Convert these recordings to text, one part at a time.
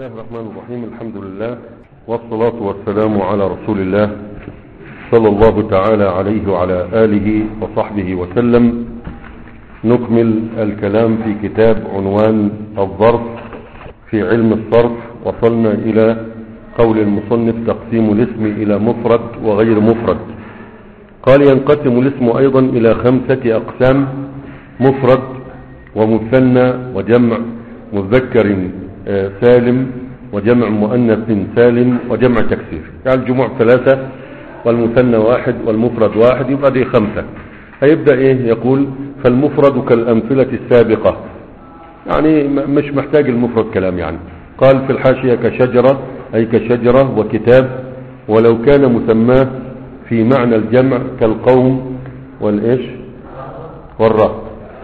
الله الرحمن الرحيم الحمد لله والصلاة والسلام على رسول الله صلى الله تعالى عليه وعلى آله وصحبه وسلم نكمل الكلام في كتاب عنوان الظرف في علم الصرف وصلنا إلى قول المصنف تقسيم الاسم إلى مفرد وغير مفرد قال ينقسم الاسم أيضا إلى خمسة أقسام مفرد ومثنى وجمع مذكر سالم وجمع مؤنث سالم وجمع تكسير يعني الجموع ثلاثة والمثنى واحد والمفرد واحد يبقى دي خمسة هيبدأ ايه يقول فالمفرد كالأمثلة السابقة يعني مش محتاج المفرد كلام يعني قال في الحاشية كشجرة أي كشجرة وكتاب ولو كان مسماه في معنى الجمع كالقوم والإيش والرهط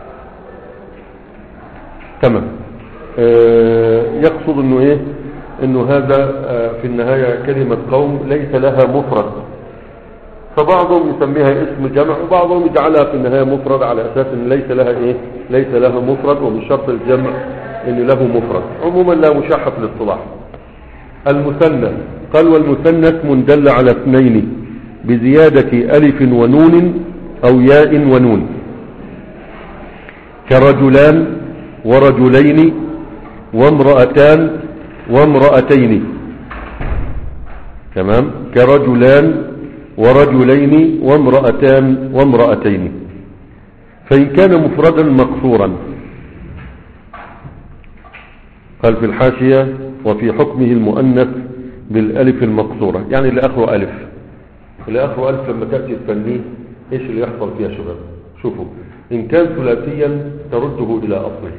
تمام يقصد انه ايه انه هذا في النهاية كلمة قوم ليس لها مفرد فبعضهم يسميها اسم جمع وبعضهم يجعلها في النهاية مفرد على اساس ان ليس لها ايه ليس لها مفرد ومن شرط الجمع ان له مفرد عموما لا مشاحة في الاصطلاح المثنى قال والمثنى اسم دل على اثنين بزيادة الف ونون او ياء ونون كرجلان ورجلين وامرأتان وامرأتين تمام كرجلان ورجلين وامرأتان وامرأتين فإن كان مفردا مقصورا قال في الحاشية وفي حكمه المؤنث بالألف المقصورة يعني اللي آخره ألف اللي آخره ألف لما تأتي تفنيه إيش اللي يحصل فيها شباب شوفوا إن كان ثلاثيا ترده إلى أصله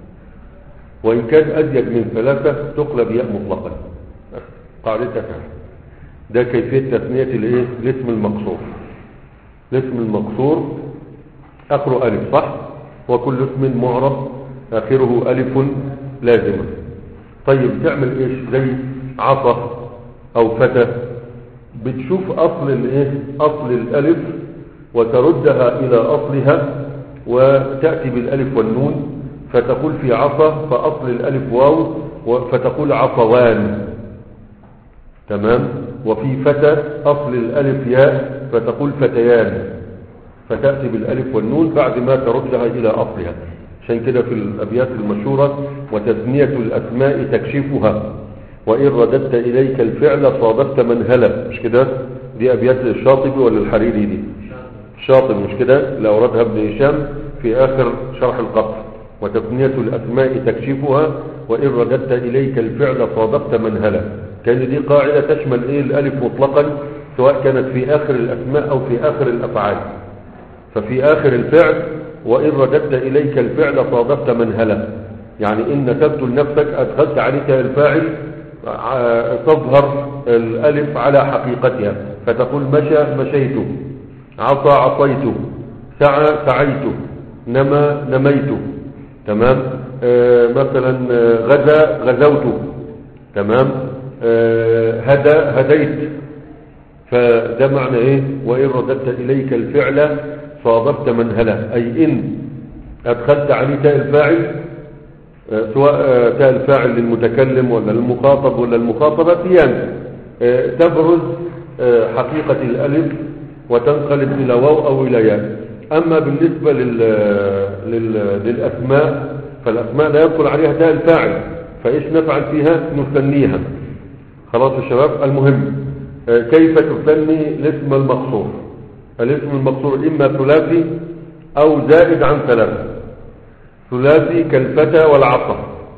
وإن كان أزيد من ثلاثة تقلب ياء مطلقا قاعدتك ده كيفية تثنية الايه الاسم المقصور الاسم المقصور آخره ألف صح وكل اسم معرب آخره ألف لازمة طيب تعمل ايش زي عصا أو فتى بتشوف أصل الايه أصل الألف وتردها إلى أصلها وتأتي بالألف والنون فتقول في عصا فأصل الألف واو فتقول عصوان تمام وفي فتى أصل الألف ياء فتقول فتيان فتأتي بالألف والنون بعد ما تردها إلى أصلها عشان كده في الأبيات المشهورة وتثنية الأسماء تكشفها وإن رددت إليك الفعل صادفت من هلا مش كده دي أبيات الشاطبي ولا الحريري دي الشاطبي مش كده اللي أوردها ابن هشام في آخر شرح القطر وتثنية الأسماء تكشفها وإن رددت إليك الفعل صادقت منهلا كان دي قاعدة تشمل إيه الألف مطلقا سواء كانت في آخر الأسماء أو في آخر الأفعال ففي آخر الفعل وإن رددت إليك الفعل صادقت منهلا يعني إن نسبت لنفسك أدخلت عليك الفاعل تظهر الألف على حقيقتها فتقول مشى مشيت عصى عصيت سعى سعيت نمى نميت تمام آه مثلا غزا غزوت تمام آه هدى هديت فده معنى ايه وإن رددت إليك الفعل صادفت منهلا أي إن أدخلت عليه تاء الفاعل آه سواء تاء الفاعل للمتكلم ولا للمخاطب ولا المخاطبة فيان تبرز حقيقة الألف وتنقلب إلى واو أو إلى ياء أما بالنسبة لل... لل... للأسماء فالأسماء لا يدخل عليها تاء الفاعل فإيش نفعل فيها نثنيها خلاص يا شباب المهم كيف تثني الاسم المقصور الاسم المقصور إما ثلاثي أو زائد عن ثلاثة ثلاثي كالفتى والعصا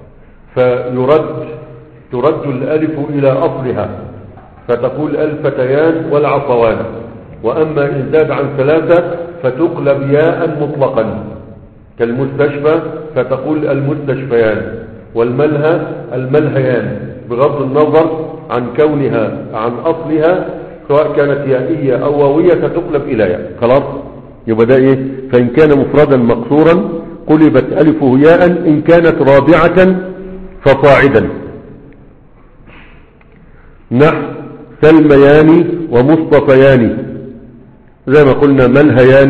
فيرد ترد الألف إلى أصلها فتقول الفتيان والعصوان وأما إن زاد عن ثلاثة فتقلب ياء مطلقا كالمستشفى فتقول المستشفيان والملهى الملهيان بغض النظر عن كونها عن أصلها سواء كانت يائية أو واوية تقلب إلى ياء خلاص يبقى ده إيه فإن كان مفردا مقصورا قلبت ألفه ياء إن كانت رابعة فصاعدا نحو سلميان ومصطفيان زي ما قلنا ملهيان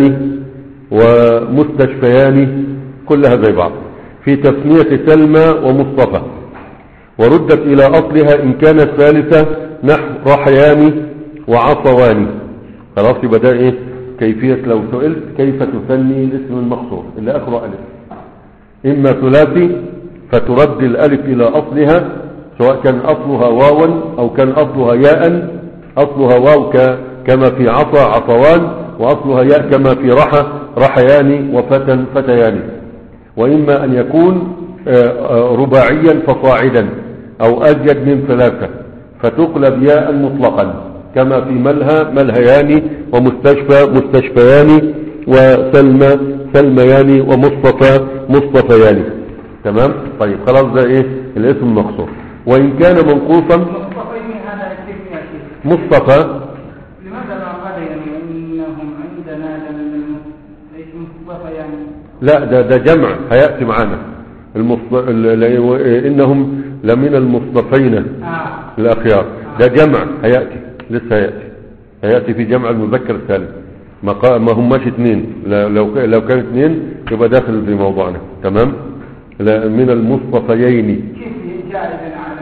ومستشفيان كلها زي بعض في تسمية سلمى ومصطفى وردت إلى أصلها إن كانت ثالثة نحو رحيان وعصوان خلاص يبقى ده إيه كيفية لو سئلت كيف تثني الاسم المقصور اللي آخره ألف إما ثلاثي فترد الألف إلى أصلها سواء كان أصلها واوا أو كان أصلها ياء أصلها واو ك- كما في عصا عصوان وأصلها ياء كما في رحى رحيان وفتى فتيان وإما أن يكون آه، آه، رباعيا فصاعدا أو أزيد من ثلاثة فتقلب ياء مطلقا كما في ملهى ملهيان ومستشفى مستشفيان وسلمى سلميان ومصطفى مصطفيان تمام طيب خلاص ده ايه الاسم المقصور وإن كان منقوصا مصطفين هذا يكفي يا شيخ مصطفى لماذا ما قال يعني انهم عندنا لمن المص- ليس مصطفى يعني لا ده ده جمع هيأتي معانا المصط... ال- ال- إنهم لمن المصطفين اه الأخيار ده جمع هيأتي لسه هيأتي هيأتي في جمع المذكر الثالث ما, قا... ما هماش اثنين لا- لو ك... لو كان اثنين يبقى داخل في موضوعنا تمام لا من المصطفيين كيف جائزا على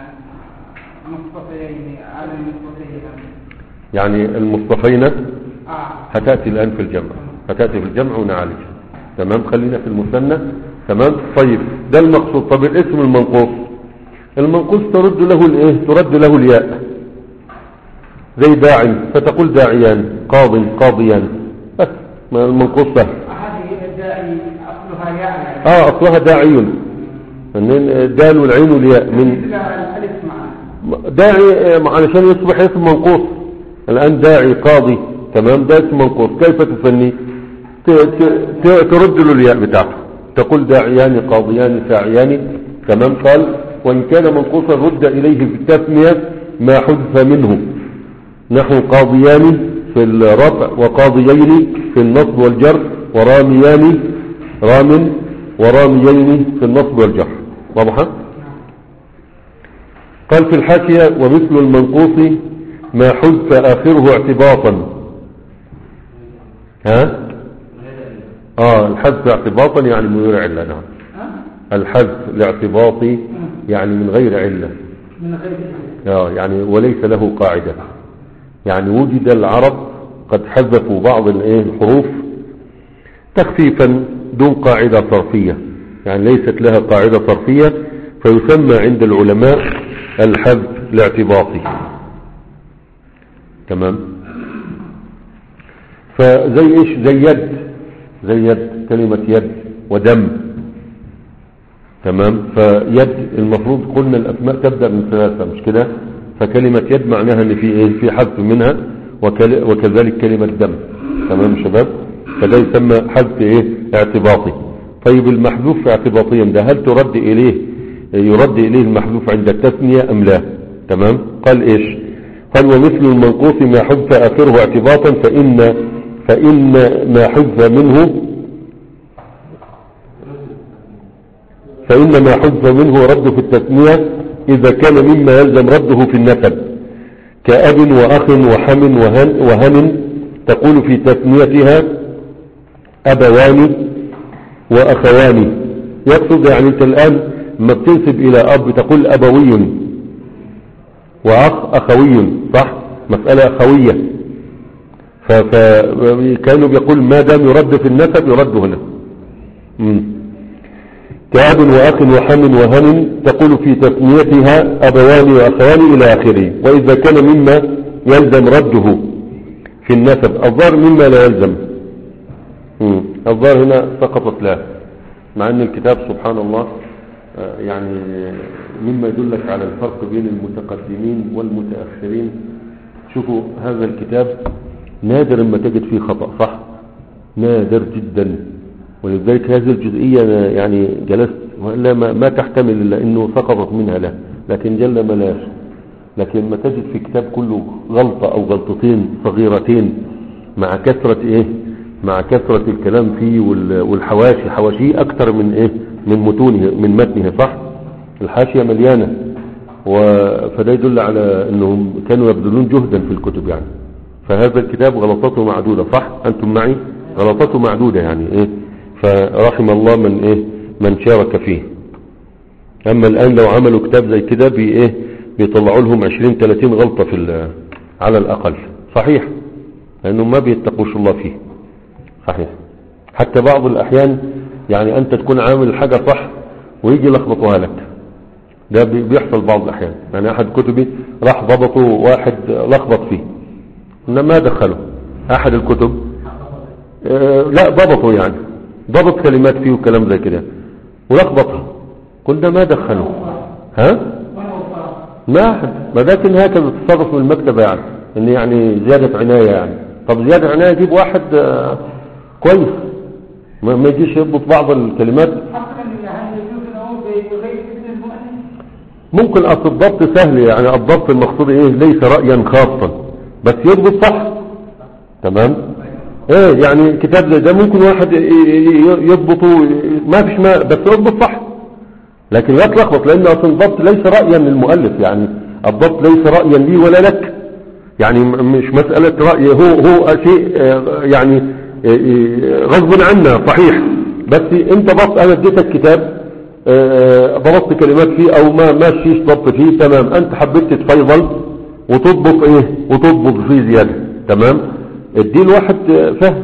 المصطفيين على المصطفيين يعني المصطفين اه هتأتي الآن في الجمع هتأتي في الجمع ونعالج تمام خلينا في المثنى تمام طيب ده المقصود طب الاسم المنقوص المنقوص ترد له الايه ترد له الياء زي داعي فتقول داعيان قاضي قاضيان بس ما المنقوص ده هذه الداعي اصلها ياء يعني اه اصلها داعي من دال والعين والياء من مثل الالف معه داعي آه، علشان يصبح اسم منقوص الآن داعي قاضي تمام ده اسم منقوص كيف تفني ت- ت- ت- ترد له الياء بتاعته تقول داعيان قاضيان ساعيان تمام قال وإن كان منقوصا رد إليه في التثنية ما حذف منه نحو قاضيان في الرفع وقاضيين في النصب والجر وراميان رام وراميين في النصب والجر واضحة؟ قال في الحاشية ومثل المنقوص ما حذف آخره اعتباطا ها اه الحذف اعتباطا يعني من غير علة نعم ها الحذف الاعتباطي يعني من غير علة من غير اه يعني وليس له قاعدة يعني وجد العرب قد حذفوا بعض الايه الحروف تخفيفا دون قاعدة صرفية يعني ليست لها قاعدة صرفية فيسمى عند العلماء الحذف الاعتباطي تمام فزي ايش زي يد زي يد كلمة يد ودم تمام فيد المفروض قلنا الاسماء تبدأ من ثلاثة مش كده فكلمة يد معناها ان في ايه في حذف منها وكل- وكذلك كلمة دم تمام يا شباب فده يسمى حذف ايه اعتباطي طيب المحذوف اعتباطيا ده هل ترد اليه يرد اليه المحذوف عند التثنية ام لا تمام قال ايش قال ومثل المنقوص ما حذف اخره اعتباطا فان فان ما حذف منه فإن ما حذف منه رد في التثنية إذا كان مما يلزم رده في النسب كأب وأخ وحم وهن, وهن تقول في تثنيتها أبوان وأخوان يقصد يعني أنت الآن ما بتنسب إلى أب تقول أبوي وأخ أخوي صح مسألة أخوية فكانوا بيقول ما دام يرد في النسب يرد هنا مم. كأب وأخ وحم وهن تقول في تسميتها أبوان وأخوان إلى آخره وإذا كان مما يلزم رده في النسب الظاهر مما لا يلزم مم. الظاهر هنا سقطت لا مع أن الكتاب سبحان الله آه، يعني مما يدلك على الفرق بين المتقدمين والمتأخرين شوفوا هذا الكتاب نادر ما تجد فيه خطأ صح نادر جدا ولذلك هذه الجزئية أنا يعني جلست وإلا ما, ما تحتمل إلا أنه سقطت منها لا لكن جل ملاش لكن ما تجد في كتاب كله غلطة أو غلطتين صغيرتين مع كثرة إيه مع كثرة الكلام فيه وال- والحواشي حواشيه أكثر من إيه من متونه من متنه صح الحاشية مليانة و- فده يدل على أنهم كانوا يبذلون جهدا في الكتب يعني فهذا الكتاب غلطاته معدودة صح أنتم معي غلطاته معدودة يعني إيه فرحم الله من إيه من شارك فيه اما الان لو عملوا كتاب زي كده بي ايه بيطلعوا لهم 20 30 غلطة في ال- على الاقل صحيح لانهم ما بيتقوش الله فيه صحيح حتى بعض الاحيان يعني انت تكون عامل حاجة صح ويجي يلخبطوها لك ده بي- بيحصل بعض الاحيان يعني احد كتبي راح ضبطه واحد لخبط فيه انما ما دخله احد الكتب آه، لا ضبطه يعني ضبط كلمات فيه وكلام زي كده ولخبطها قلنا ما دخله ها ما أحد ما لكن هكذا تصرف من المكتبة يعني ان يعني زيادة عناية يعني طب زيادة عناية يجيب واحد آه، كويس ما ما يجيش يضبط بعض الكلمات حقا هل يجوز الأمر بغير إذن المؤلف؟ ممكن اصل الضبط سهل يعني الضبط المقصود ايه ليس رأيا خاصا بس يضبط صح تمام ايه يعني كتاب زي ده ممكن واحد ي- ي- يضبطه ما فيش ما بس يضبط صح لكن لا تلخبط لان اصل الضبط ليس رأيا للمؤلف يعني الضبط ليس رأيا لي ولا لك يعني م- مش مسألة رأي هو هو شيء آه، يعني آه، آه، غصب عنا صحيح بس انت ضبط انا اديتك كتاب آه، ضبطت كلمات فيه او ما ماشيش ضبط فيه تمام انت حبيت تتفيضل وتضبط ايه وتضبط فيه زيادة تمام ادي الواحد آه، فهم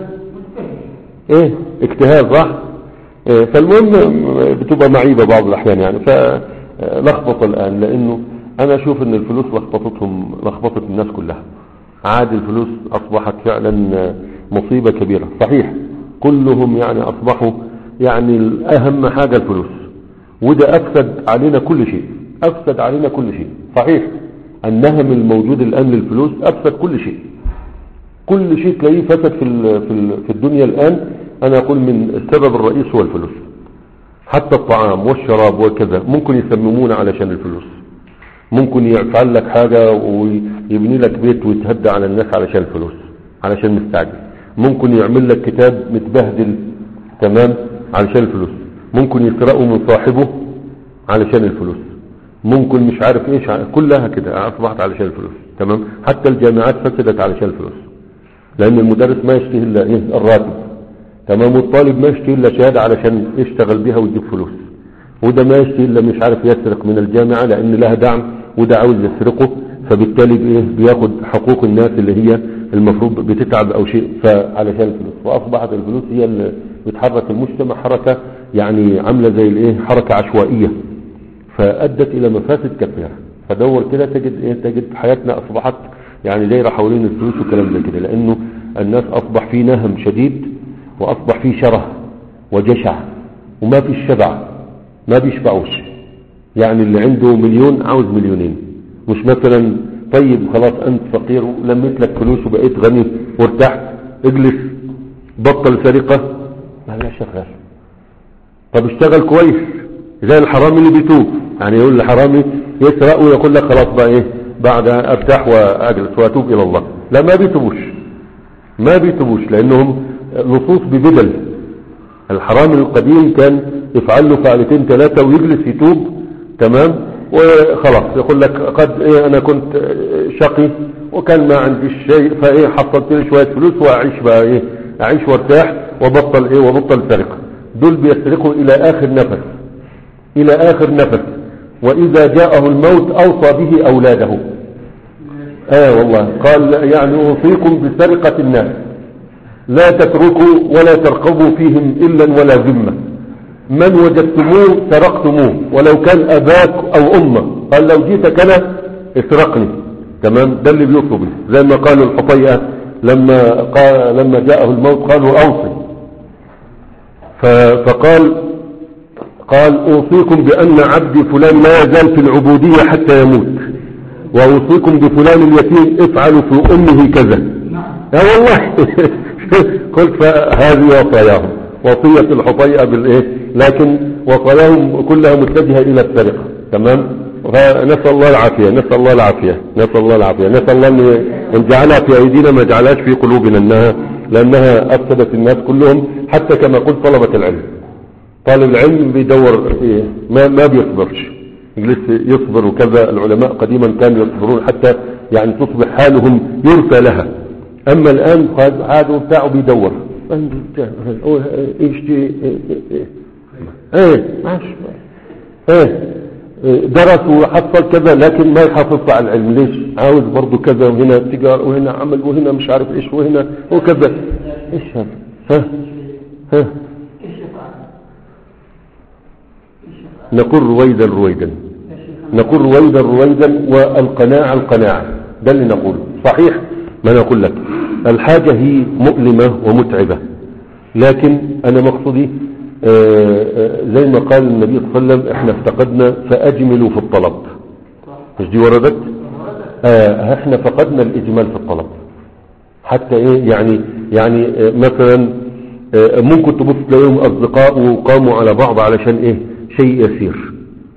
ايه اجتهاد صح إيه، فالمهم آه، بتبقى معيبة بعض الاحيان يعني فلخبط الان لانه انا اشوف ان الفلوس لخبطتهم لخبطت الناس كلها عاد الفلوس اصبحت فعلا آه، مصيبة كبيرة صحيح كلهم يعني اصبحوا يعني اهم حاجة الفلوس وده افسد علينا كل شيء افسد علينا كل شيء صحيح النهم الموجود الان للفلوس افسد كل شيء كل شيء تلاقيه فسد في ال- في ال- في الدنيا الآن أنا أقول من السبب الرئيس هو الفلوس حتى الطعام والشراب وكذا ممكن يسممون علشان الفلوس ممكن يفعل لك حاجة ويبني لك بيت ويتهدى على الناس علشان الفلوس علشان مستعجل ممكن يعمل لك كتاب متبهدل تمام علشان الفلوس ممكن يسرقه من صاحبه علشان الفلوس ممكن مش عارف ايش كلها كده اصبحت علشان الفلوس تمام حتى الجامعات فسدت علشان الفلوس لان المدرس ما يشتهي الا ايه الراتب تمام والطالب ما يشتهي الا شهاده علشان يشتغل بيها ويجيب فلوس وده ما يشتهي الا مش عارف يسرق من الجامعه لان لها دعم وده عاوز يسرقه فبالتالي بايه بياخد حقوق الناس اللي هي المفروض بتتعب او شيء فعلشان الفلوس واصبحت الفلوس هي اللي بتحرك المجتمع حركه يعني عامله زي الايه حركه عشوائيه فأدت إلى مفاسد كثيرة فدور كده تجد إيه تجد حياتنا أصبحت يعني دايرة حوالين الفلوس وكلام زي كده لأنه الناس أصبح في نهم شديد وأصبح في شره وجشع وما في الشبع ما بيشبعوش يعني اللي عنده مليون عاوز مليونين مش مثلا طيب خلاص أنت فقير ولميت لك فلوس وبقيت غني وارتحت اجلس بطل سرقة ما لا شغال طب اشتغل كويس زي الحرامي اللي بيتوب يعني يقول الحرامي يسرق ويقول لك خلاص بقى ايه بعد ارتاح واجلس واتوب الى الله لا ما بيتوبوش ما بيتوبوش لانهم لصوص ببدل الحرامي القديم كان يفعل له فعلتين ثلاثة ويجلس يتوب تمام وخلاص يقول لك قد ايه انا كنت شقي وكان ما عنديش شيء فايه حصلت لي شوية فلوس واعيش بقى ايه اعيش وارتاح وبطل ايه وبطل سرقة دول بيسرقوا الى اخر نفس الى اخر نفس واذا جاءه الموت اوصى به اولاده اه والله قال يعني اوصيكم بسرقة الناس لا تتركوا ولا ترقبوا فيهم الا ولا ذمة من وجدتموه سرقتموه ولو كان اباك او امك قال لو جيتك انا اسرقني تمام ده اللي بيطلب به زي ما قالوا الحطيئة لما قال لما جاءه الموت قالوا اوصي ف- فقال قال اوصيكم بان عبدي فلان لا يزال في العبودية حتى يموت واوصيكم بفلان اليتيم افعلوا في امه كذا يا والله قلت فهذه وصاياهم وصية الحطيئة بالايه لكن وصاياهم كلها متجهة الى السرقة تمام فنسأل الله العافية نسأل الله العافية نسأل الله العافية نسأل الله ان إن جعلها في ايدينا ما جعلهاش في قلوبنا انها لانها افسدت الناس كلهم حتى كما قلت طلبة العلم طالب العلم بيدور إيه ما ما بيصبرش يجلس يصبر وكذا العلماء قديما كانوا يصبرون حتى يعني تصبح حالهم يرثى لها اما الان هذا بتاعه بيدور ايش ايه ايه ماشي ايه درس وحصل كذا لكن ما يحافظ على العلم ليش عاوز برضه كذا وهنا تجار وهنا عمل وهنا مش عارف ايش وهنا وكذا ايش هذا ها ها ايش يفعل؟ ايش يفعل؟ نقول رويدا رويدا يا شيخ نقول رويدا رويدا والقناعة القناعة ده اللي نقوله صحيح ما أنا أقول لك الحاجة هي مؤلمة ومتعبة لكن أنا مقصدي آه، آه، زي ما قال النبي صلى الله عليه وسلم احنا افتقدنا فأجملوا في الطلب مش دي وردت آه، احنا فقدنا الإجمال في الطلب حتى ايه يعني يعني آه، مثلا آه، ممكن تبص تلاقيهم أصدقاء وقاموا على بعض علشان ايه شيء يسير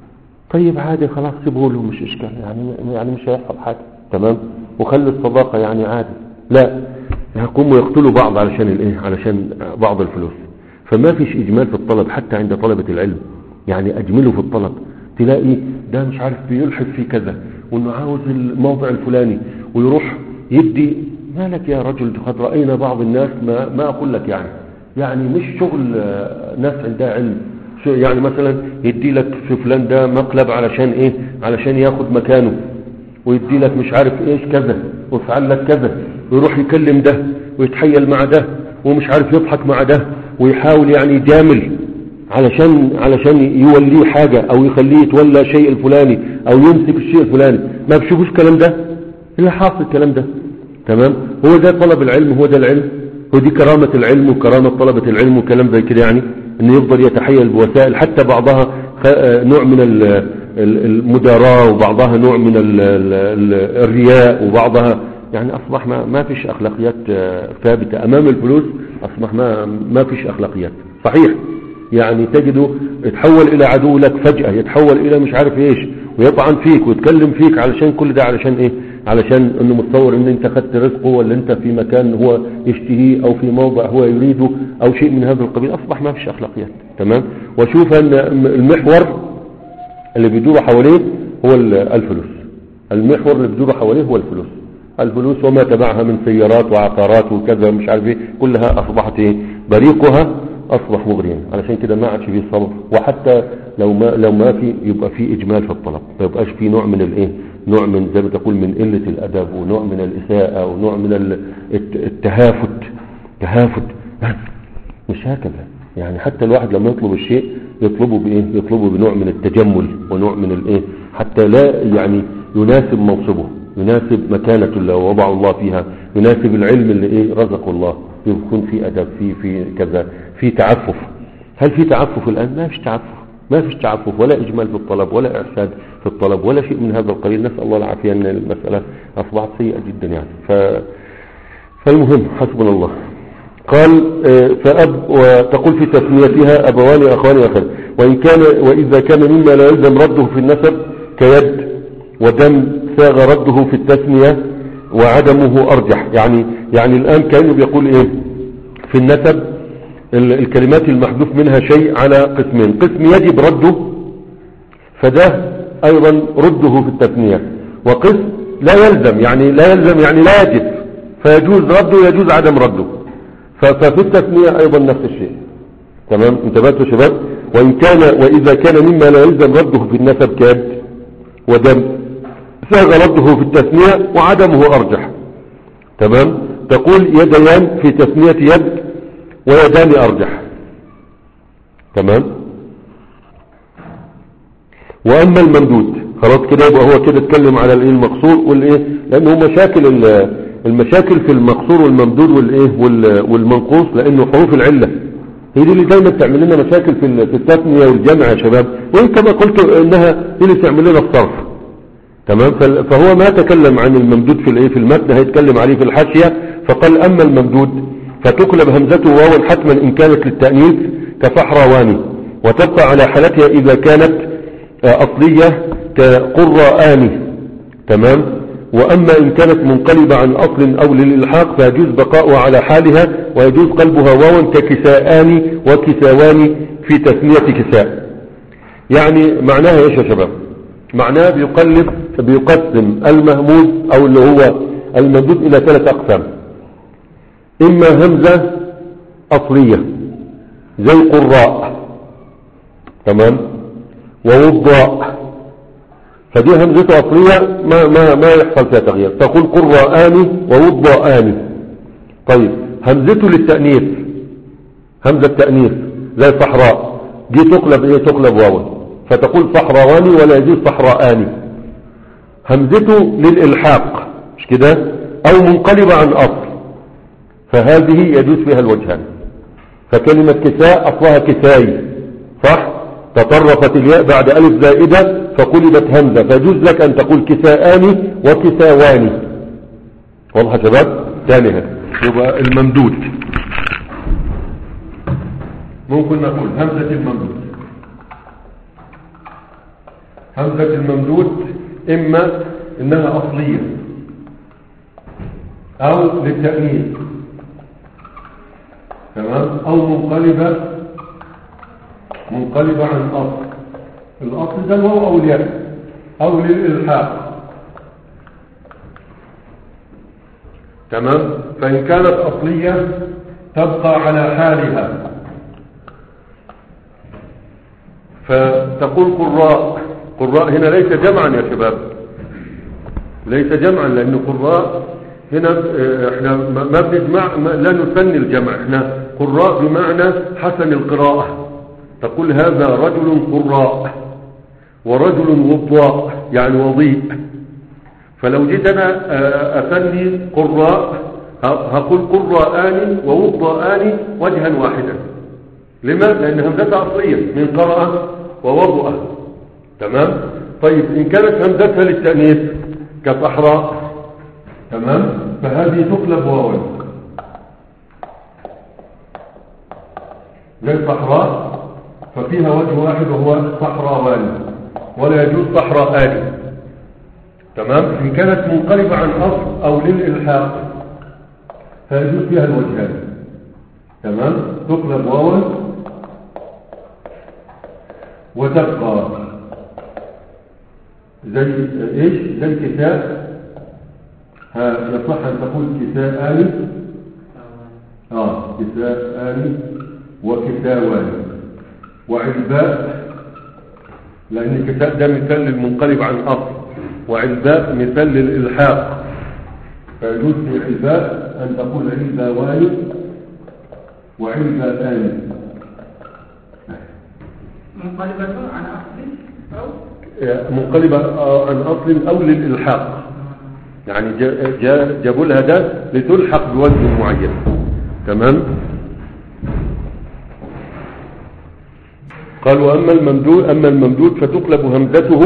طيب عادي خلاص سيبه له مش اشكال يعني يعني مش هيحصل حاجه تمام وخلي الصداقه يعني عادي لا يقوموا يقتلوا بعض علشان الايه علشان بعض الفلوس فما فيش اجمال في الطلب حتى عند طلبه العلم يعني اجملوا في الطلب تلاقي ده مش عارف بيلحق في كذا وانه عاوز الموضع الفلاني ويروح يدي مالك يا رجل قد راينا بعض الناس ما ما اقول لك يعني يعني مش شغل آه، ناس عندها علم شو- يعني مثلا يدي لك في فلان ده مقلب علشان ايه علشان ياخد مكانه ويدي لك مش عارف ايش كذا ويفعل لك كذا ويروح يكلم ده ويتحيل مع ده ومش عارف يضحك مع ده ويحاول يعني يجامل علشان علشان يوليه حاجة او يخليه يتولى شيء الفلاني او يمسك الشيء الفلاني ما بشوفوش الكلام ده اللي حاصل الكلام ده تمام هو ده طلب العلم هو ده العلم هو دي كرامة العلم وكرامة طلبة العلم وكلام زي كده يعني انه يفضل يتحيل بوسائل حتى بعضها خ- آه، نوع من ال- ال- المداراة وبعضها نوع من ال- ال- ال- الرياء وبعضها يعني اصبح ما, ما فيش اخلاقيات آه، ثابتة امام الفلوس اصبح ما, ما فيش اخلاقيات صحيح يعني تجده يتحول الى عدو لك فجأة يتحول الى مش عارف ايش ويطعن فيك ويتكلم فيك علشان كل ده علشان ايه علشان انه متصور ان انت خدت رزقه ولا انت في مكان هو يشتهيه او في موضع هو يريده او شيء من هذا القبيل اصبح ما فيش اخلاقيات تمام وشوف ان المحور اللي بيدور حواليه هو ال- الفلوس المحور اللي بيدور حواليه هو الفلوس الفلوس وما تبعها من سيارات وعقارات وكذا مش عارف ايه كلها اصبحت ايه بريقها اصبح مغريا علشان كده ما عادش فيه صبر وحتى لو ما لو ما في يبقى في اجمال في الطلب ما يبقاش في نوع من الايه نوع من زي ما تقول من قله الادب ونوع من الاساءه ونوع من ال- الت- التهافت تهافت مش هكذا يعني حتى الواحد لما يطلب الشيء يطلبه بايه يطلبه بنوع من التجمل ونوع من الايه حتى لا يعني يناسب منصبه يناسب مكانة اللي وضع الله فيها يناسب العلم اللي ايه رزقه الله يكون في ادب في في كذا في تعفف هل في تعفف الان ما فيش تعفف ما فيش تعفف ولا اجمال في الطلب ولا ارشاد في الطلب ولا شيء من هذا القبيل نسال الله العافيه ان المساله اصبحت سيئه جدا يعني ف فالمهم حسبنا الله قال آه، فأب وتقول في تسميتها أبوان أخوان أخر وإن كان وإذا كان مما لا يلزم رده في النسب كيد ودم ساغ رده في التسمية وعدمه أرجح يعني يعني الآن كأنه بيقول إيه في النسب ال- الكلمات المحذوف منها شيء على قسمين قسم يجب رده فده أيضا رده في التثنية وقسم لا يلزم يعني لا يلزم يعني لا يجب فيجوز رده ويجوز عدم رده ف- ففي التثنية أيضا نفس الشيء تمام انتبهتوا يا شباب وإن كان وإذا كان مما لا يلزم رده في النسب كاد ودم ساغ رده في التثنية وعدمه أرجح تمام تقول يديان في تثنية يد ويدان أرجح تمام واما الممدود خلاص كده يبقى هو كده اتكلم على الايه المقصور والايه لانه مشاكل ال- المشاكل في المقصور والممدود والايه وال- والمنقوص لانه حروف العله هي دي اللي دايما تعمل لنا مشاكل في ال- في التثنيه والجمع يا شباب وان كما قلت انها هي اللي تعمل لنا الصرف تمام فال- فهو ما تكلم عن الممدود في الايه في المتن هيتكلم عليه في الحاشيه فقال اما الممدود فتقلب همزته واوا حتما ان كانت للتانيث كفحرواني وتبقى على حالتها اذا كانت آه، اصليه كقرآني تمام واما ان كانت منقلبه عن اصل او للالحاق فيجوز بقاؤها على حالها ويجوز قلبها واوا ككساءان وكساوان في تسميه كساء يعني معناها ايش يا شباب معناها بيقلب بيقسم المهموز او اللي هو الممدود الى ثلاث اقسام اما همزة اصلية زي قراء تمام ووضاء فدي همزته أصلية ما, ما, ما يحصل فيها تغيير تقول قراءان ووضاءان طيب همزته للتأنيث همزة تأنيث زي صحراء دي تقلب ايه تقلب واو فتقول صحراوان ولا يجوز صحراءان همزته للإلحاق مش كده أو منقلبة عن أصل فهذه يجوز فيها الوجهان فكلمة كساء أصلها كساي صح تطرفت الياء بعد ألف زائدة فقلبت همزة فيجوز لك أن تقول كساءان وكساوان واضح يا شباب ثانيها يبقى الممدود ممكن نقول همزة الممدود همزة الممدود إما إنها أصلية أو للتأنيث تمام أو منقلبة منقلبة عن أصل الأصل ده الواو أو الياء أو للإلحاق تمام فإن كانت أصلية تبقى على حالها فتقول قراء قراء هنا ليس جمعا يا شباب ليس جمعا لأن قراء هنا اه، احنا ما ما بنجمع ما لا نثني الجمع احنا قراء بمعنى حسن القراءة تقول هذا رجل قراء ورجل وضاء يعني وضيء فلو جيت انا اه، اثني قراء ه- هقول قراءان ووضاءان وجها واحدا لما؟ لأن همزتها أصلية من قرأ ووضع تمام؟ طيب إن كانت همزتها للتأنيث كصحراء تمام؟ فهذه تقلب واوا زي صحراء ففيها وجه واحد وهو صحراوان ولا يجوز صحراءان تمام؟ إن كانت منقلبة عن أصل أو للإلحاق فيجوز فيها الوجهان تمام؟ تقلب واوا وتبقى زي ايش زي كساء ها يصح ان تقول كساء آني اه كساء آني وكساوان وعلباء لان كساء ده مثال للمنقلب عن اصل وعلباء مثال للالحاق فيجوز في علباء ان تقول علباوان وعلباءان منقلبة عن أصل أو منقلبة آه، عن أصل أو للإلحاق يعني جا- جا- جابوا لها ده لتلحق بوجه معين تمام قال وأما الممدود أما الممدود فتقلب همزته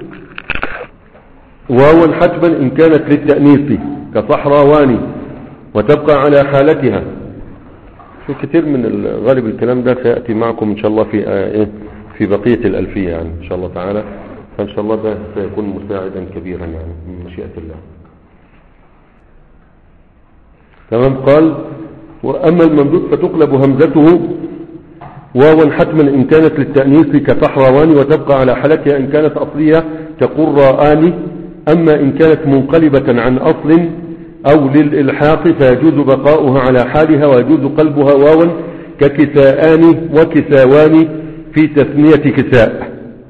واوا حتما إن كانت للتأنيث كصحراوان وتبقى على حالتها شو كثير من الغالب الكلام ده سيأتي معكم إن شاء الله في آه، إيه في بقية الألفية يعني إن شاء الله تعالى فإن شاء الله ده سيكون مساعدا كبيرا يعني من مشيئة الله تمام قال وأما الممدود فتقلب همزته واوا حتما إن كانت للتأنيث كفحروان وتبقى على حالتها إن كانت أصلية كقراءان أما إن كانت منقلبة عن أصل أو للإلحاق فيجوز بقاؤها على حالها ويجوز قلبها واوا ككساءان وكساوان في تثنية كساء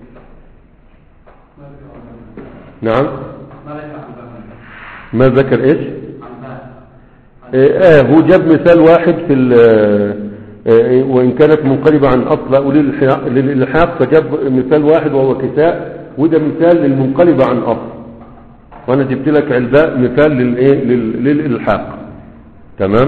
نعم ما ليس عن باب ما ذكر إيش عن باب آه هو جاب مثال واحد في ال- آه، وإن كانت منقلبة عن أصل أو للإلحاق- للإلحاق فجاب مثال واحد وهو كساء وده مثال للمنقلبة عن أصل وأنا جبت لك علباء مثال للإيه لل- للإلحاق تمام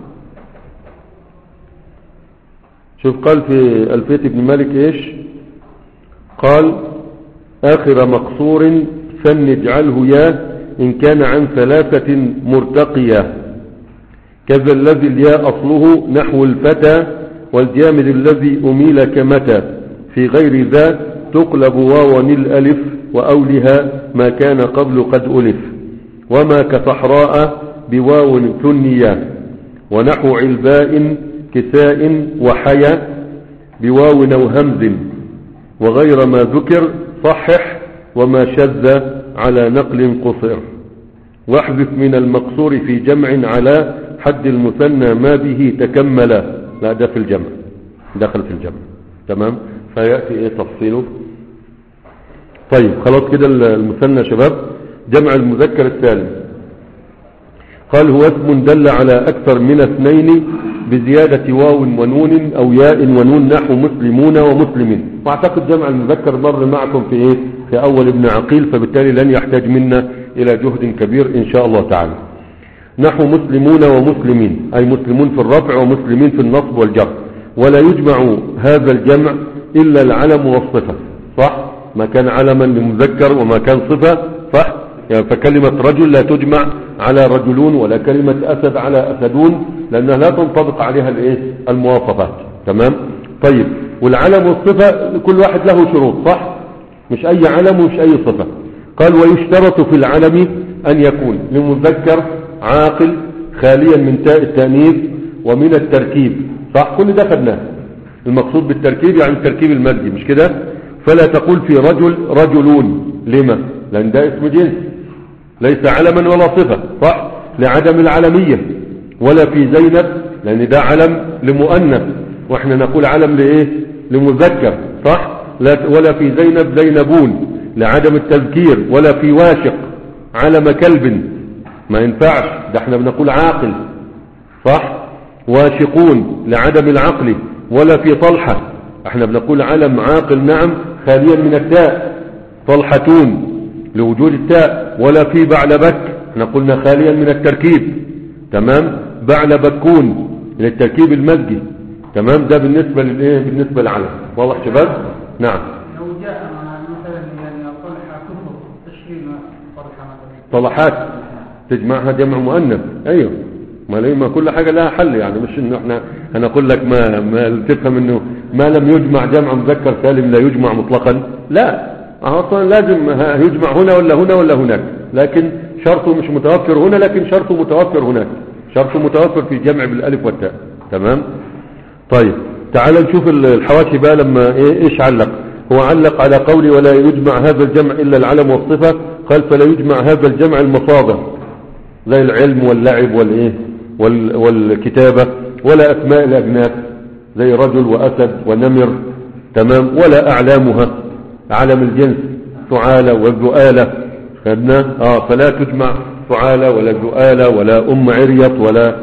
شوف قال في ألفية ابن مالك إيش قال آخر مقصور فن اجعله يا إن كان عن ثلاثة مرتقية كذا الذي الياء أصله نحو الفتى والجامد الذي أميل كمتى في غير ذا تقلب واو الألف وأولها ما كان قبل قد ألف وما كصحراء بواو ثنيا ونحو علباء كساء وحيا بواو أو همز وغير ما ذكر صحح وما شذ على نقل قصر واحذف من المقصور في جمع على حد المثنى ما به تكمل لا ده في الجمع دخل في الجمع تمام فيأتي ايه تفصيله طيب خلاص كده المثنى يا شباب جمع المذكر السالم قال هو اسم دل على أكثر من اثنين بزيادة واو ونون أو ياء ونون نحو مسلمون ومسلمين واعتقد جمع المذكر مر معكم في ايه في أول ابن عقيل فبالتالي لن يحتاج منا إلى جهد كبير إن شاء الله تعالى نحو مسلمون ومسلمين أي مسلمون في الرفع ومسلمين في النصب والجر ولا يجمع هذا الجمع إلا العلم والصفة صح ما كان علما لمذكر وما كان صفة صح يعني فكلمة رجل لا تجمع على رجلون ولا كلمة أسد على أسدون لأنها لا تنطبق عليها الايه المواصفات تمام طيب والعلم والصفة كل واحد له شروط صح مش أي علم ومش أي صفة قال ويشترط في العلم أن يكون لمذكر عاقل خاليا من تاء التأنيث ومن التركيب صح كل ده خدناه المقصود بالتركيب يعني التركيب المادي مش كده فلا تقول في رجل رجلون لما لأن ده اسم جنس ليس علما ولا صفة صح لعدم العلمية ولا في زينب لأن ده علم لمؤنث واحنا نقول علم لإيه لمذكر صح لا ولا في زينب زينبون لعدم التذكير ولا في واشق علم كلب ما ينفعش ده احنا بنقول عاقل صح واشقون لعدم العقل ولا في طلحة احنا بنقول علم عاقل نعم خاليا من التاء طلحتون لوجود التاء ولا في بعلبك احنا قلنا خاليا من التركيب تمام بعلبكون للتركيب المزجي تمام ده بالنسبة للايه بالنسبة للعلم واضح شباب نعم لو جاء مثلا يعني طلحة كفر تشريم طلحة مثلا طلحات تجمعها جمع مؤنث ايوه ما ليه ما كل حاجة لها حل يعني مش انه احنا هنقول لك ما, ما تفهم انه ما لم يجمع جمع مذكر سالم لا يجمع مطلقا لا اصلا لازم ه- يجمع هنا ولا هنا ولا هناك لكن شرطه مش متوفر هنا لكن شرطه متوفر هناك شرطه متوفر في جمع بالالف والتاء تمام طيب تعال نشوف ال- الحواشي بقى لما إيه ايش علق هو علق على قولي ولا يجمع هذا الجمع الا العلم والصفة قال فلا يجمع هذا الجمع المصادر زي العلم واللعب والايه وال والكتابة ولا اسماء الاجناس زي رجل واسد ونمر تمام ولا اعلامها علم الجنس ثعالة والذؤالة خدنا اه فلا تجمع ثعالة ولا ذؤالة ولا ام عريط ولا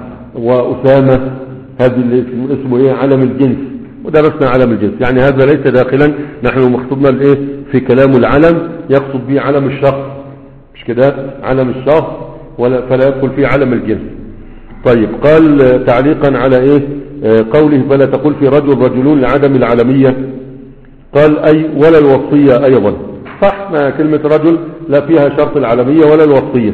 واسامة هذا اللي اسمه, اسمه ايه علم الجنس ودرسنا علم الجنس يعني هذا ليس داخلا نحن مقصودنا الايه في كلام العلم يقصد به علم الشخص مش كده علم الشخص ولا فلا يدخل فيه علم الجنس طيب قال آه، تعليقا على ايه آه، قوله فلا تقول في رجل رجلون لعدم العلمية قال اي ولا الوصية ايضا صح ما كلمة رجل لا فيها شرط العلمية ولا الوصية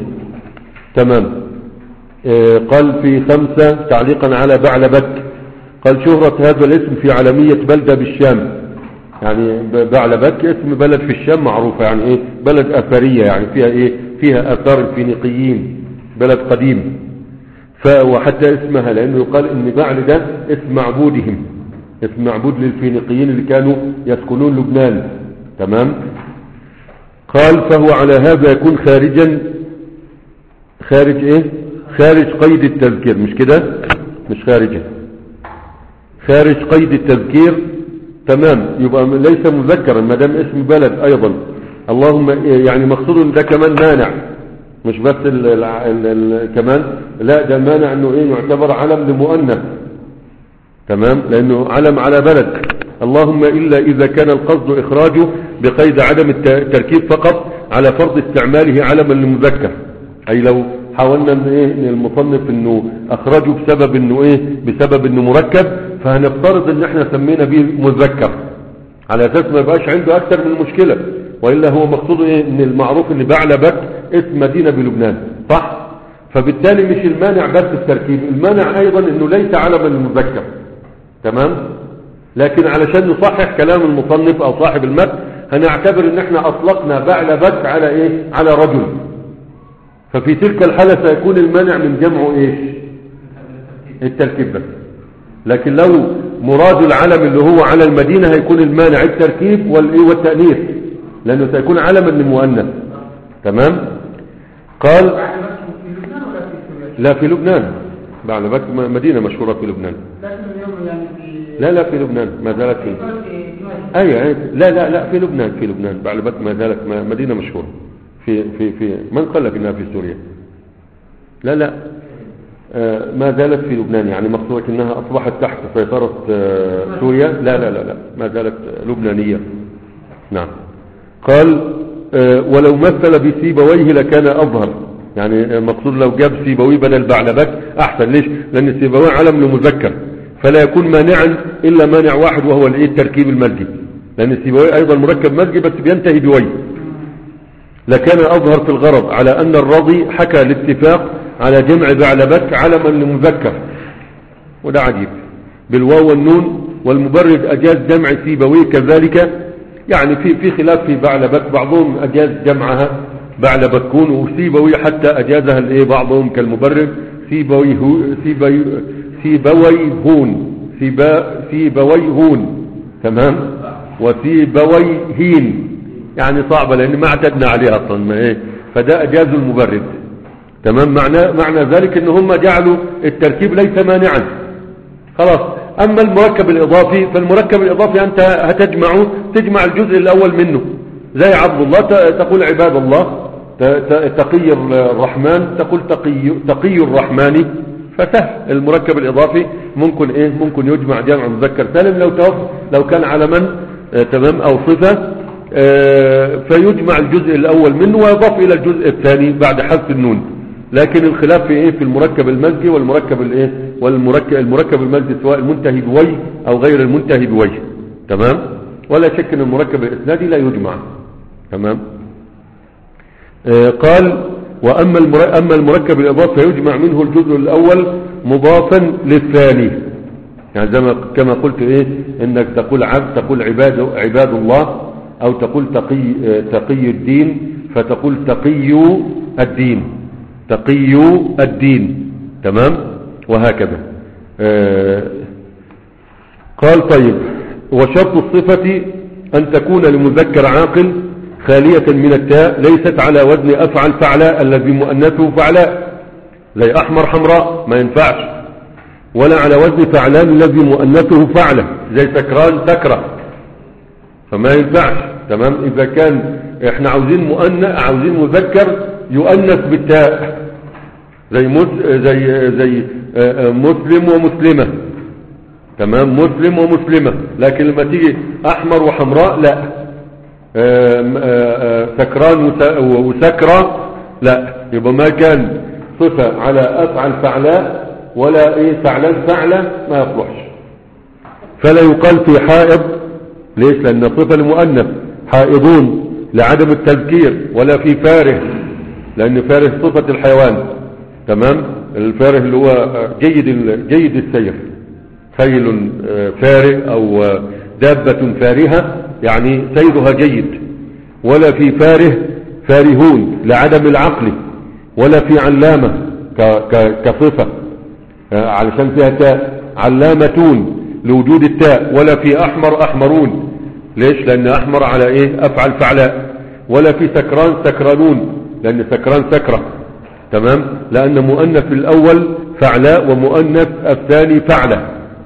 تمام آه، قال في خمسة تعليقا على بعلبك قال شهرة هذا الاسم في علمية بلدة بالشام يعني ب- بعلبك اسم بلد في الشام معروفة يعني ايه بلد اثرية يعني فيها ايه فيها اثار الفينيقيين بلد قديم ف وحتى اسمها لانه يقال ان بعل ده اسم معبودهم اسم معبود للفينيقيين اللي كانوا يسكنون لبنان تمام قال فهو على هذا يكون خارجا خارج ايه خارج قيد التذكير مش كده مش خارجا خارج قيد التذكير تمام يبقى ليس مذكرا ما دام اسم بلد ايضا اللهم يعني مقصود ان ده كمان مانع مش بس ال ال ال ال كمان لا ده مانع انه ايه يعتبر علم لمؤنث تمام لانه علم على بلد اللهم الا اذا كان القصد اخراجه بقيد عدم الت- التركيب فقط على فرض استعماله علما للمذكر اي لو حاولنا ان ايه ان المصنف انه اخرجه بسبب انه ايه بسبب انه مركب فهنفترض ان احنا سمينا به مذكر على اساس ما يبقاش عنده اكثر من مشكلة والا هو مقصوده ايه ان المعروف ان بعلبك اسم مدينة بلبنان صح فبالتالي مش المانع بس التركيب المانع ايضا انه ليس علما للمذكر تمام لكن علشان نصحح كلام المصنف او صاحب المتن هنعتبر ان احنا اطلقنا بعلبك على ايه على رجل ففي تلك الحالة سيكون المانع من جمعه ايش التركيب بس لكن لو مراد العلم اللي هو على المدينة هيكون المانع التركيب والايه والتأنيث لانه سيكون علما للمؤنث تمام قال بعد مكة في لبنان ولا في سوريا؟ لا في لبنان بعلبك م- مدينة مشهورة في لبنان لكن اليوم يعني في لا لا في لبنان ما زالت في في دمشق ايوه أيوة. لا لا لا في لبنان في لبنان بعلبك ما زالت م- مدينة مشهورة في في في من قال لك انها في سوريا لا لا آه، ما زالت في لبنان يعني مقصودك انها اصبحت تحت سيطرة آه، سوريا لا لا لا لا ما زالت آه، لبنانية نعم قال آه، ولو مثل بسيبويه لكان اظهر يعني مقصود لو جاب سيبويه بدل بعلبك احسن ليش لان السيبويه علم لمذكر فلا يكون مانعا الا مانع واحد وهو الايه التركيب المزجي لان السيبويه ايضا مركب مزجي بس بينتهي بوي لكان أظهر في الغرض على أن الرضي حكى الاتفاق على جمع بعلبك علما لمذكر وده عجيب بالواو والنون والمبرد أجاز جمع سيبويه كذلك يعني في في خلاف في بعلبك بعضهم أجاز جمعها بعلبكون وسيبويه حتى أجازها الإيه بعضهم كالمبرد سيبويه سيبوي سيبويهون سيبا سيبويهون تمام وسيبويهين يعني صعبة لأن ما اعتدنا عليها أصلا ما إيه فده أجاز المبرد تمام معنى معنى ذلك ان هم جعلوا التركيب ليس مانعا خلاص اما المركب الاضافي فالمركب الاضافي انت هتجمعه تجمع الجزء الاول منه زي عبد الله ت- تقول عباد الله ت- ت- تقي الرحمن تقول تقي تقي الرحمن فسهل المركب الاضافي ممكن ايه ممكن يجمع جمع مذكر سالم لو توف لو كان على من آه تمام او صفه آه فيجمع الجزء الاول منه ويضاف الى الجزء الثاني بعد حذف النون لكن الخلاف في ايه في المركب المزجي والمركب الايه والمركب المركب المزجي سواء المنتهي بوجه او غير المنتهي بوجه تمام ولا شك ان المركب الاسنادي لا يجمع تمام آه قال واما المر- اما المركب الاضافي فيجمع منه الجزء الاول مضافا للثاني يعني زي ما كما قلت ايه انك تقول عبد تقول عباد عباد الله او تقول تقي آه، تقي الدين فتقول تقي الدين تقي الدين تمام وهكذا آه، قال طيب وشرط الصفة أن تكون لمذكر عاقل خالية من التاء ليست على وزن أفعل فعلاء الذي مؤنثه فعلاء زي أحمر حمراء ما ينفعش ولا على وزن فعلان الذي مؤنثه فعلة زي سكران سكرة فما ينفعش تمام إذا كان احنا عاوزين مؤنث عاوزين مذكر يؤنث بالتاء زي مس زي زي آه، آه، مسلم ومسلمة تمام مسلم ومسلمة لكن لما تيجي احمر وحمراء لا آم، آه، آه، سكران وس- وسكرة لا يبقى ما كان صفة على افعل فعلاء ولا ايه فعلان فعلة ما يصلحش فلا يقال في حائض ليش لان صفة المؤنث حائضون لعدم التذكير ولا في فاره لان فاره صفة الحيوان تمام الفاره اللي هو جيد ال- جيد السير خيل آه، فارغ او آه، دابة فارهة يعني سيرها جيد ولا في فاره فارهون لعدم العقل ولا في علامة ك- ك- كصفة آه، علشان فيها تاء علامتون لوجود التاء ولا في احمر احمرون ليش لان احمر على ايه افعل فعلاء ولا في سكران سكرانون لان سكران سكرة تمام لان مؤنث الاول فعلاء ومؤنث الثاني فعلة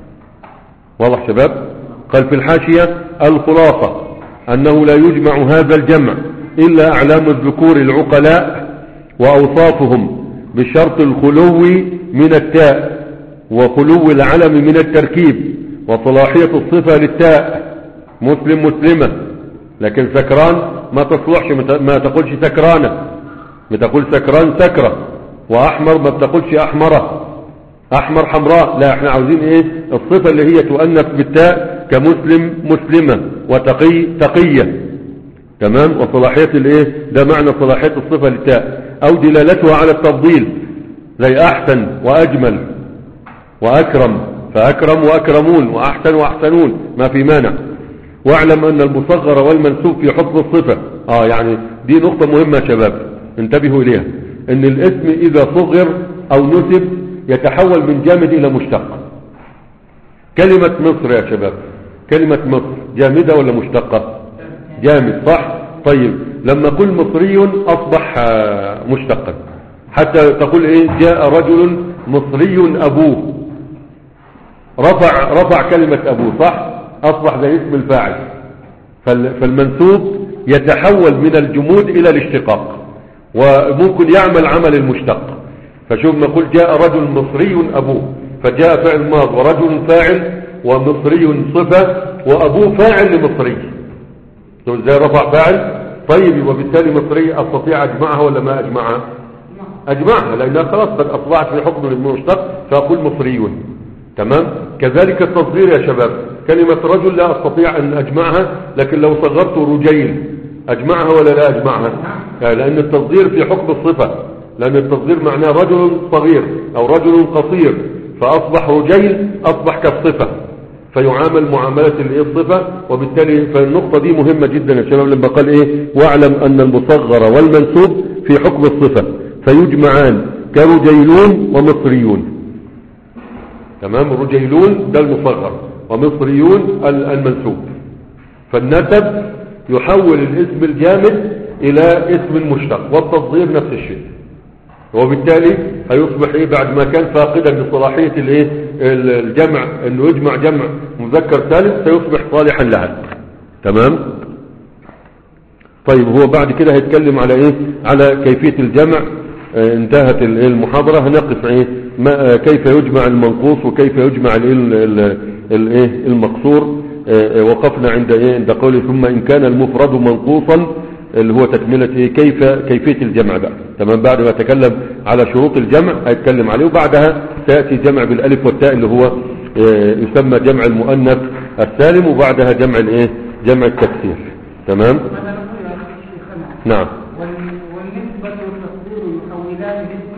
واضح شباب قال في الحاشية الخلاصة انه لا يجمع هذا الجمع الا اعلام الذكور العقلاء واوصافهم بشرط الخلو من التاء وخلو العلم من التركيب وصلاحية الصفة للتاء مسلم مسلمة لكن سكران ما تصلحش ما ت- ما تقولش سكرانة بتقول سكران سكرة واحمر ما بتقولش احمرة احمر حمراء لا احنا عاوزين ايه الصفة اللي هي تؤنث بالتاء كمسلم مسلمة وتقي تقية تمام وصلاحية الايه ده معنى صلاحية الصفة للتاء او دلالتها على التفضيل زي احسن واجمل واكرم فاكرم واكرمون واحسن واحسنون ما في مانع واعلم ان المصغر والمنسوب في حكم الصفة اه يعني دي نقطة مهمة يا شباب انتبهوا اليها ان الاسم اذا صغر او نسب يتحول من جامد الى مشتق كلمة مصر يا شباب كلمة مصر جامدة ولا مشتقة جامد صح طيب لما قل مصري اصبح آه، مشتقا حتى تقول ايه جاء رجل مصري ابوه رفع رفع كلمة ابوه صح اصبح زي اسم الفاعل فال- فالمنسوب يتحول من الجمود الى الاشتقاق وممكن يعمل عمل المشتق فشوف ما قلت جاء رجل مصري ابوه فجاء فعل ماض ورجل فاعل ومصري صفة وابوه فاعل لمصري شوف ازاي رفع فاعل طيب وبالتالي مصري استطيع اجمعها ولا ما اجمعها اجمعها لانها خلاص قد اصبحت في حكم المشتق فاقول مصريون تمام كذلك التصغير يا شباب كلمة رجل لا استطيع ان اجمعها لكن لو صغرت رجيل اجمعها ولا لا اجمعها آه، لان التصغير في حكم الصفة لان التصغير معناه رجل صغير او رجل قصير فاصبح رجيل اصبح كالصفة فيعامل معاملة الايه الصفة وبالتالي فالنقطة دي مهمة جدا يا شباب لما قال ايه واعلم ان المصغر والمنسوب في حكم الصفة فيجمعان كرجيلون ومصريون تمام رجيلون ده المصغر ومصريون ال- المنسوب فالنسب يحول الاسم الجامد الى اسم المشتق والتصغير نفس الشيء وبالتالي هيصبح ايه بعد ما كان فاقدا لصلاحية الايه ال- الجمع انه يجمع جمع مذكر ثالث سيصبح صالحا لها تمام طيب هو بعد كده هيتكلم على ايه على كيفية الجمع آه، انتهت ال- المحاضرة هنقف ايه ما آه، كيف يجمع المنقوص وكيف يجمع ال- ال- ال- الايه المقصور آه، آه، وقفنا عند ايه عند قوله ثم ان كان المفرد منقوصا اللي هو تكملة ايه كيف كيفية الجمع بقى تمام بعد ما تكلم على شروط الجمع هيتكلم عليه وبعدها سيأتي جمع بالالف والتاء اللي هو آه، يسمى جمع المؤنث السالم وبعدها جمع الايه جمع التكسير تمام ماذا نقول يا شيخنا نعم وال- والنسبة والتصدير يحولان الاسم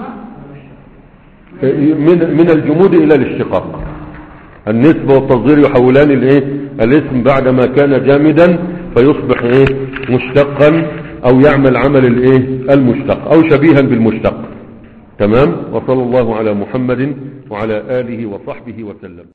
من من الجمود الى الاشتقاق النسبة والتصغير يحولان الايه الاسم بعدما كان جامدا فيصبح ايه مشتقا او يعمل عمل الايه المشتق او شبيها بالمشتق تمام وصلى الله على محمد وعلى اله وصحبه وسلم